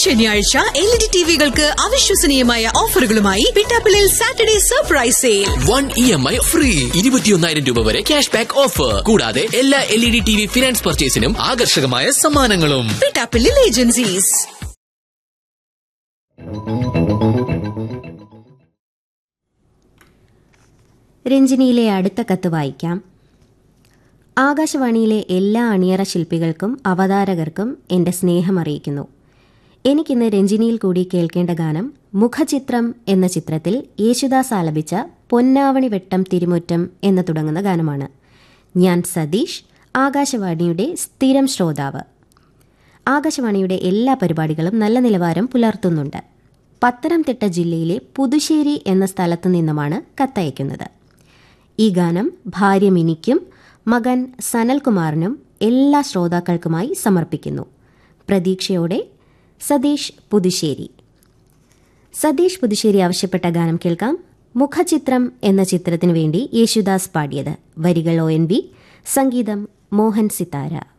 ശനിയാഴ്ച L E D ടിവികൾക്ക് അവിശ്വസനീയമായ ഓഫറുകളുമായി പിട്ടാപ്പിളിൽ Saturday surprise sale one E M I free ഇരുപത്തിയൊന്നായിരം രൂപ വരെ ക്യാഷ് ബാക്ക് ഓഫർ കൂടാതെ എല്ലാ L E D T V finance പർച്ചേസിനും ആകർഷകമായ സമ്മാനങ്ങളും പിട്ടാപ്പിളിൽ ഏജൻസീസ് രഞ്ജിനിയിലെ അടുത്ത കത്ത് വായിക്കാം ആകാശവാണിയിലെ എല്ലാ അണിയറ ശില്പികൾക്കും അവതാരകർക്കും എന്റെ സ്നേഹം അറിയിക്കുന്നു എനിക്കിന്ന് രഞ്ജിനിയിൽ കൂടി കേൾക്കേണ്ട ഗാനം മുഖചിത്രം എന്ന ചിത്രത്തിൽ യേശുദാസ് ആലപിച്ച പൊന്നാവണി വെട്ടം തിരുമുറ്റം എന്ന് തുടങ്ങുന്ന ഗാനമാണ് ഞാൻ സതീഷ് ആകാശവാണിയുടെ സ്ഥിരം ശ്രോതാവ് ആകാശവാണിയുടെ എല്ലാ പരിപാടികളും നല്ല നിലവാരം പുലർത്തുന്നുണ്ട് പത്തനംതിട്ട ജില്ലയിലെ പുതുശ്ശേരി എന്ന സ്ഥലത്തു നിന്നുമാണ് കത്തയക്കുന്നത് ഈ ഗാനം ഭാര്യ മിനിക്കും മകൻ സനൽകുമാറിനും എല്ലാ ശ്രോതാക്കൾക്കുമായി സമർപ്പിക്കുന്നു പ്രതീക്ഷയോടെ സതീഷ് പുതുശ്ശേരി സതീഷ് പുതുശ്ശേരി ആവശ്യപ്പെട്ട ഗാനം കേൾക്കാം മുഖചിത്രം എന്ന ചിത്രത്തിനു വേണ്ടി യേശുദാസ് പാടിയത് വരികൾ ഒ എൻ വി സംഗീതം മോഹൻ സിതാര